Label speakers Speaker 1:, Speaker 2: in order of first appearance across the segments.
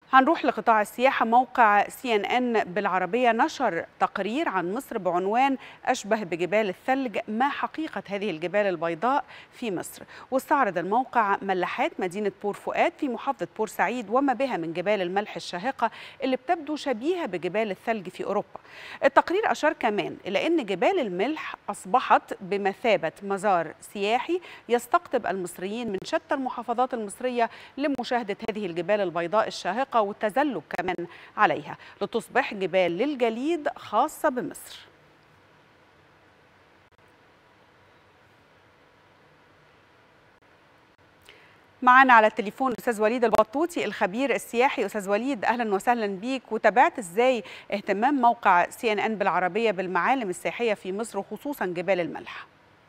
Speaker 1: هنروح لقطاع السياحة موقع سي ان ان بالعربية نشر تقرير عن مصر بعنوان أشبه بجبال الثلج ما حقيقة هذه الجبال البيضاء في مصر واستعرض الموقع ملاحات مدينة بور فؤاد في محافظة بورسعيد وما بها من جبال الملح الشاهقة اللي بتبدو شبيهة بجبال الثلج في أوروبا التقرير أشار كمان إلى أن جبال الملح أصبحت بمثابة مزار سياحي يستقطب المصريين من شتى المحافظات المصرية لمشاهدة هذه الجبال البيضاء الشاهقة والتزلج كمان عليها لتصبح جبال للجليد خاصة بمصر معنا على التليفون استاذ وليد البطوطي الخبير السياحي استاذ وليد اهلا وسهلا بيك وتابعت ازاي اهتمام موقع سي ان ان بالعربيه بالمعالم السياحيه في مصر وخصوصا جبال الملح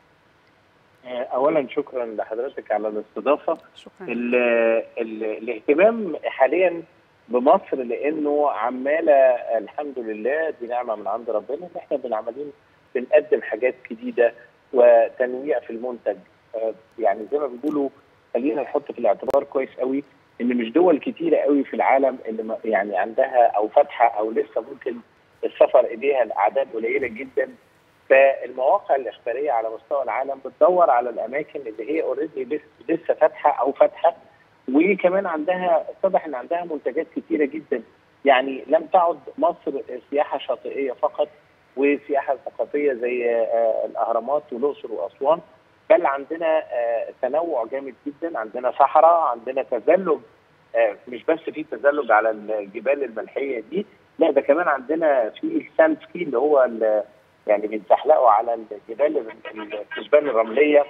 Speaker 2: اولا شكرا لحضرتك على الاستضافه
Speaker 1: شكرا
Speaker 2: ال ال الاهتمام حاليا بمصر لانه عماله الحمد لله دي نعمه من عند ربنا ان احنا بنعملين بنقدم حاجات جديده وتنويع في المنتج آه، يعني زي ما بيقولوا خلينا نحط في الاعتبار كويس قوي ان مش دول كتيره قوي في العالم اللي ما- يعني عندها او فاتحه او لسه ممكن السفر اليها الاعداد قليله جدا فالمواقع الاخباريه على مستوى العالم بتدور على الاماكن اللي هي اوريدي لسه فاتحه او فاتحه وكمان عندها اتضح ان عندها منتجات كتيره جدا يعني لم تعد مصر سياحه شاطئيه فقط وسياحه ثقافيه زي آه، الاهرامات والاقصر واسوان بل عندنا آه، تنوع جامد جدا عندنا صحراء عندنا تزلج آه، مش بس في تزلج على الجبال الملحيه دي لا ده كمان عندنا في الساند سكي اللي هو ال- يعني بنزحلقه على الجبال الكثبان الرمليه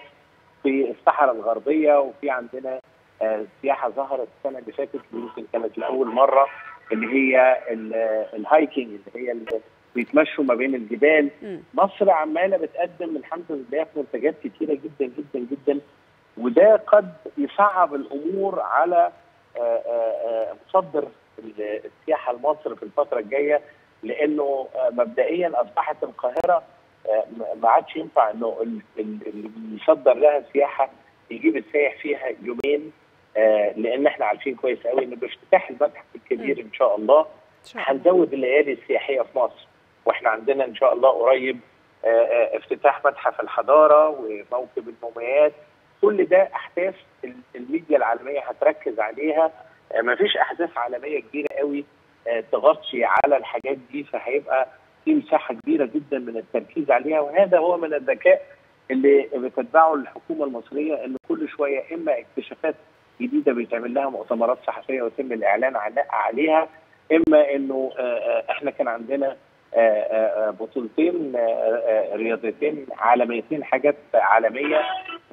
Speaker 2: في الصحراء الغربيه وفي عندنا آه، سياحه ظهرت السنه اللي فاتت يمكن كانت لاول مره اللي هي ال- الهايكنج اللي هي اللي بيتمشوا ما بين الجبال
Speaker 1: مم.
Speaker 2: مصر عماله بتقدم الحمد لله في منتجات كتيره جدا جدا جدا وده قد يصعب الامور على آه، آه، آه، مصدر ال- السياحه لمصر في الفتره الجايه لانه آه، مبدئيا اصبحت القاهره آه، ما عادش ينفع انه ال- ال- اللي بيصدر لها سياحه يجيب السائح فيها يومين آه، لان احنا عارفين كويس قوي ان بافتتاح المتحف الكبير ان شاء الله
Speaker 1: إن شاء الله.
Speaker 2: هنزود الليالي السياحيه في مصر واحنا عندنا ان شاء الله قريب آه، آه، افتتاح متحف الحضاره وموكب الموميات كل ده احداث ال- الميديا العالميه هتركز عليها ما فيش احداث عالميه كبيره قوي آه، تغطي على الحاجات دي فهيبقى في مساحه كبيره جدا من التركيز عليها وهذا هو من الذكاء اللي بتتبعه الحكومه المصريه ان كل شويه اما اكتشافات جديده بيتعمل لها مؤتمرات صحفيه ويتم الاعلان عن- عليها اما انه آه، آه، احنا كان عندنا آه، آه، آه، بطولتين آه، آه، رياضتين عالميتين حاجات عالميه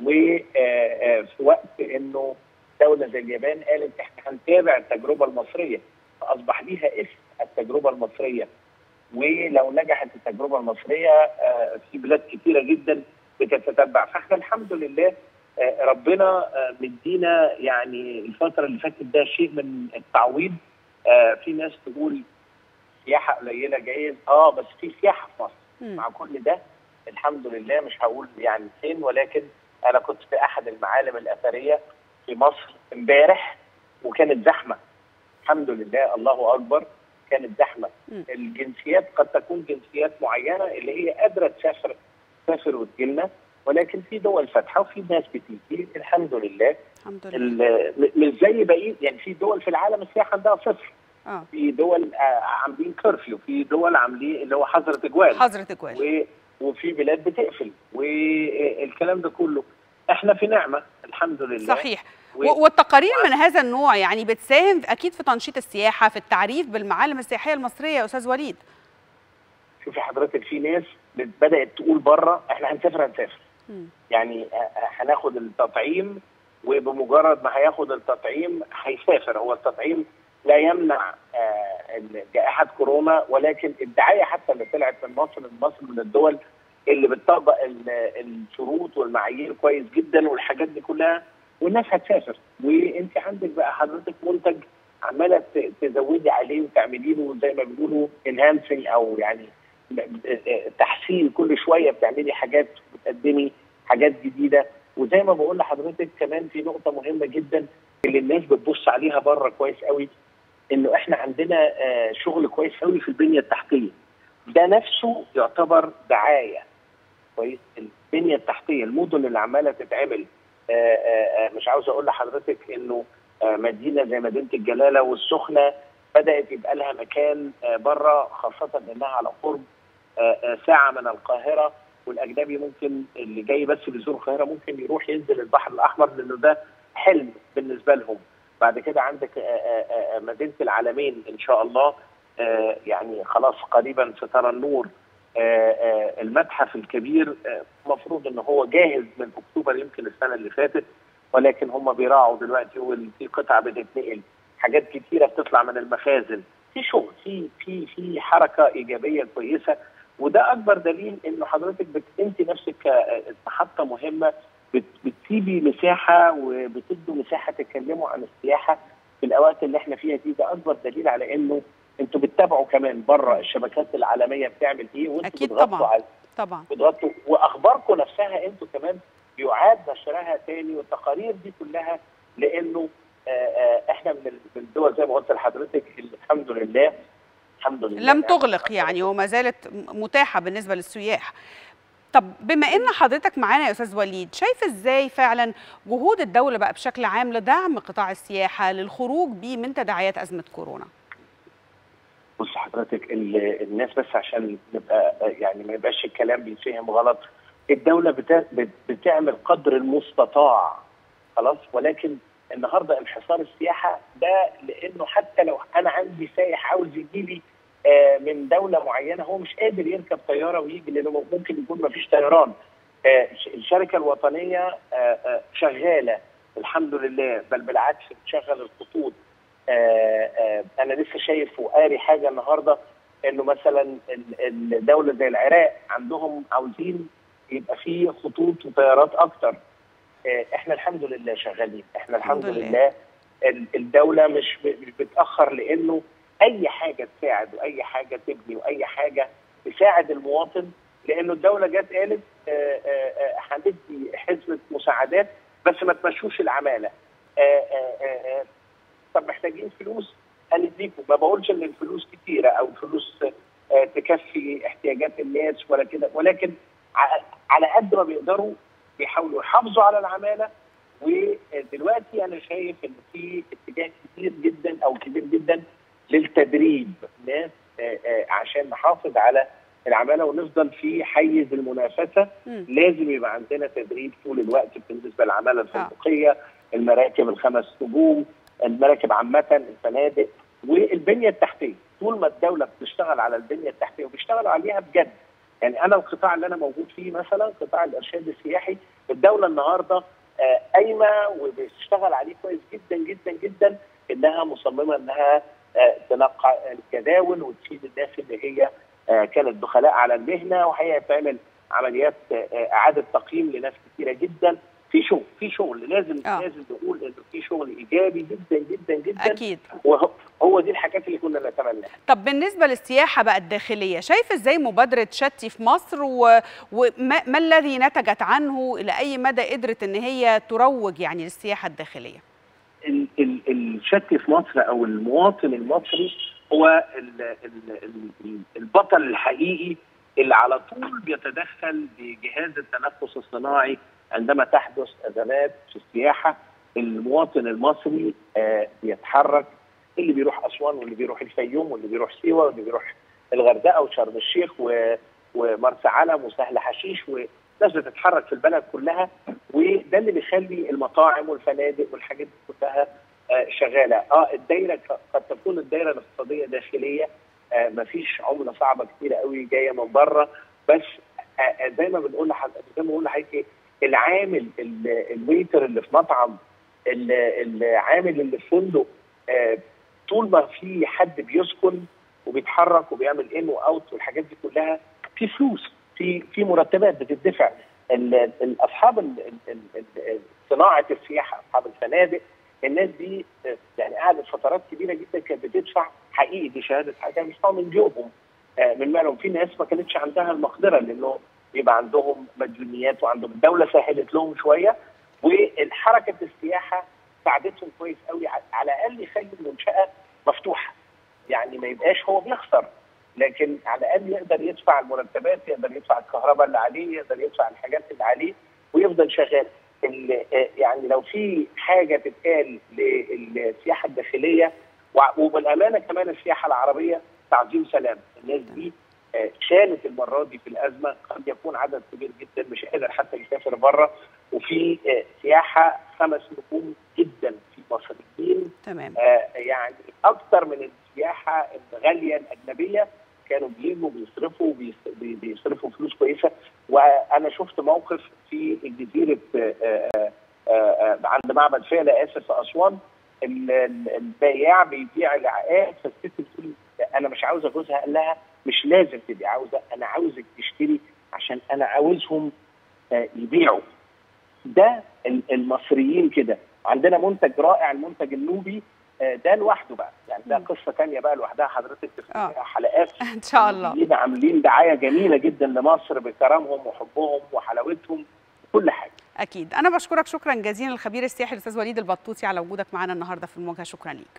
Speaker 2: وفي وقت انه دوله زي اليابان قالت احنا هنتابع التجربه المصريه فاصبح ليها اسم التجربه المصريه ولو نجحت التجربه المصريه آه، في بلاد كثيره جدا بتتتبع فاحنا الحمد لله آه، ربنا آه، مدينا يعني الفتره اللي فاتت ده شيء من التعويض آه، في ناس تقول سياحه قليله جايز اه بس في سياحه في مصر
Speaker 1: مم.
Speaker 2: مع كل ده الحمد لله مش هقول يعني فين ولكن انا كنت في احد المعالم الاثريه في مصر امبارح وكانت زحمه الحمد لله الله اكبر كانت زحمه
Speaker 1: مم.
Speaker 2: الجنسيات قد تكون جنسيات معينه اللي هي قادره تسافر تسافر وتجيلنا ولكن في دول فاتحه وفي ناس بتيجي الحمد لله
Speaker 1: الحمد لله
Speaker 2: ال- م- مش زي بقيه يعني في دول في العالم السياحه عندها صفر
Speaker 1: اه
Speaker 2: في دول آه، عاملين كرفيو في دول عاملين اللي هو حظر تجوال
Speaker 1: حظر تجوال
Speaker 2: و... وفي بلاد بتقفل والكلام ده كله احنا في نعمه الحمد لله
Speaker 1: صحيح
Speaker 2: و-
Speaker 1: و- والتقارير من هذا النوع يعني بتساهم اكيد في تنشيط السياحه في التعريف بالمعالم السياحيه المصريه يا استاذ وليد
Speaker 2: شوفي حضرتك في ناس بدات تقول بره احنا هنسافر هنسافر
Speaker 1: مم.
Speaker 2: يعني آه، آه، هناخد التطعيم وبمجرد ما هياخد التطعيم هيسافر هو التطعيم لا يمنع آه، جائحه كورونا ولكن الدعايه حتى اللي طلعت من مصر من مصر من الدول اللي بتطبق ال- الشروط والمعايير كويس جدا والحاجات دي كلها والناس هتسافر وانت عندك بقى حضرتك منتج عماله ت- تزودي عليه وتعملي له زي ما بيقولوا انهانسنج او يعني تحسين كل شويه بتعملي حاجات بتقدمي حاجات جديده وزي ما بقول لحضرتك كمان في نقطه مهمه جدا اللي الناس بتبص عليها بره كويس قوي انه احنا عندنا شغل كويس قوي في البنيه التحتيه ده نفسه يعتبر دعايه كويس البنيه التحتيه المدن اللي عماله تتعمل مش عاوز اقول لحضرتك انه مدينه زي مدينه الجلاله والسخنه بدات يبقى لها مكان بره خاصه انها على قرب ساعه من القاهره والاجنبي ممكن اللي جاي بس بيزور القاهره ممكن يروح ينزل البحر الاحمر لانه ده حلم بالنسبه لهم بعد كده عندك مدينه العالمين ان شاء الله يعني خلاص قريبا سترى النور المتحف الكبير المفروض ان هو جاهز من اكتوبر يمكن السنه اللي فاتت ولكن هم بيراعوا دلوقتي وفي قطع بتتنقل حاجات كتيره بتطلع من المخازن في شغل في في في حركه ايجابيه كويسه وده اكبر دليل انه حضرتك بت انت نفسك كمحطه مهمه بت بتسيبي مساحه وبتدوا مساحه تتكلموا عن السياحه في الاوقات اللي احنا فيها دي ده اكبر دليل على انه انتوا بتتابعوا كمان بره الشبكات العالميه بتعمل ايه
Speaker 1: وانتوا اكيد طبعا
Speaker 2: على
Speaker 1: طبعا
Speaker 2: بتغطوا واخباركم نفسها انتوا كمان بيعاد نشرها تاني والتقارير دي كلها لانه احنا من الدول زي ما قلت لحضرتك الحمد لله الحمد لله
Speaker 1: لم تغلق يعني وما زالت متاحه بالنسبه للسياح طب بما ان حضرتك معانا يا استاذ وليد شايف ازاي فعلا جهود الدوله بقى بشكل عام لدعم قطاع السياحه للخروج بيه من تداعيات ازمه كورونا
Speaker 2: بص حضرتك الناس بس عشان نبقى يعني ما يبقاش الكلام بيتفهم غلط الدوله بتعمل قدر المستطاع خلاص ولكن النهارده انحصار السياحه ده لانه حتى لو انا عندي سايح عاوز يجي لي من دوله معينه هو مش قادر يركب طياره ويجي لانه ممكن يكون ما فيش طيران الشركه الوطنيه شغاله الحمد لله بل بالعكس بتشغل الخطوط انا لسه شايف وقاري حاجه النهارده انه مثلا الدوله زي العراق عندهم عاوزين يبقى في خطوط وطيارات اكتر احنا الحمد لله شغالين احنا الحمد, الحمد لله. لله الدوله مش بتاخر لانه اي حاجه تساعد واي حاجه تبني واي حاجه تساعد المواطن لانه الدوله جت قالت هندي حزمه مساعدات بس ما تمشوش العماله طب محتاجين فلوس هنديكم ما بقولش ان الفلوس كتيره او فلوس تكفي احتياجات الناس ولا كده ولكن على قد ما بيقدروا بيحاولوا يحافظوا على العماله ودلوقتي انا شايف ان في اتجاه كبير جدا او كبير جدا للتدريب ناس عشان نحافظ على العماله ونفضل في حيز المنافسه م. لازم يبقى عندنا تدريب طول الوقت بالنسبه للعماله الفندقيه المراكب الخمس نجوم المراكب عامه الفنادق والبنيه التحتيه طول ما الدوله بتشتغل على البنيه التحتيه وبيشتغلوا عليها بجد يعني انا القطاع اللي انا موجود فيه مثلا قطاع الارشاد السياحي الدوله النهارده قايمه وبتشتغل عليه كويس جدا جدا جدا انها مصممه انها تنقى الجداول وتفيد الناس اللي هي كانت دخلاء على المهنه وهي تعمل عمليات اعاده تقييم لناس كثيره جدا في شغل في شغل لازم أوه. لازم نقول انه في شغل ايجابي جدا جدا جدا
Speaker 1: اكيد
Speaker 2: وهو دي الحاجات اللي كنا نتمناها
Speaker 1: طب بالنسبه للسياحه بقى الداخليه شايف ازاي مبادره شتي في مصر و... وما ما الذي نتجت عنه الى اي مدى قدرت ان هي تروج يعني للسياحه الداخليه
Speaker 2: ال ال الشتي في مصر او المواطن المصري هو ال ال ال البطل الحقيقي اللي على طول بيتدخل بجهاز التنفس الصناعي عندما تحدث ازمات في السياحه المواطن المصري آه بيتحرك اللي بيروح اسوان واللي بيروح الفيوم واللي بيروح سيوه واللي بيروح الغردقه وشرم الشيخ ومرسى علم وسهل حشيش وناس بتتحرك في البلد كلها وده اللي بيخلي المطاعم والفنادق والحاجات دي كلها آه شغاله اه الدايره قد تكون الدايره الاقتصاديه داخليه آه مفيش عمله صعبه كتيره قوي جايه من بره بس آه زي ما بنقول زي ما بقول لحضرتك العامل الويتر اللي في مطعم العامل اللي في فندق آه طول ما في حد بيسكن وبيتحرك وبيعمل ان واوت والحاجات دي كلها في فلوس في في مرتبات بتدفع اصحاب صناعه السياحه اصحاب الفنادق الناس دي يعني قعدت فترات كبيره جدا كانت بتدفع حقيقي دي شهاده حاجه بيدفعوا من جيوبهم آه من مالهم في ناس ما كانتش عندها المقدره لانه يبقى عندهم مديونيات وعندهم الدوله سهلت لهم شويه والحركه السياحه ساعدتهم كويس قوي على الاقل يخلي المنشاه مفتوحه يعني ما يبقاش هو بيخسر لكن على الاقل يقدر يدفع المرتبات يقدر يدفع الكهرباء اللي عليه يقدر يدفع الحاجات اللي عليه ويفضل شغال يعني لو في حاجه تتقال للسياحه الداخليه وبالامانه كمان السياحه العربيه تعظيم سلام الناس دي شالت المره دي في الازمه قد يكون عدد كبير جدا مش قادر حتى يسافر بره وفي سياحه خمس نجوم جدا في مصريين
Speaker 1: تمام
Speaker 2: يعني اكثر من السياحه الغاليه الاجنبيه كانوا بيجوا بيصرفوا بيصرفوا فلوس كويسه وانا شفت موقف في جزيره عند معبد فيلة اسف في اسوان البياع بيبيع العقاد فالست بتقول انا مش عاوزه جوزها قال لها مش لازم تبقي عاوزه انا عاوزك تشتري عشان انا عاوزهم يبيعوا ده المصريين كده عندنا منتج رائع المنتج النوبي ده لوحده بقى يعني ده قصه ثانيه بقى لوحدها حضرتك تفتحها حلقات
Speaker 1: ان شاء الله
Speaker 2: عاملين دعايه جميله جدا لمصر بكرمهم وحبهم وحلاوتهم كل حاجه
Speaker 1: اكيد انا بشكرك شكرا جزيلا الخبير السياحي الاستاذ وليد البطوطي على وجودك معنا النهارده في المواجهه شكرا ليك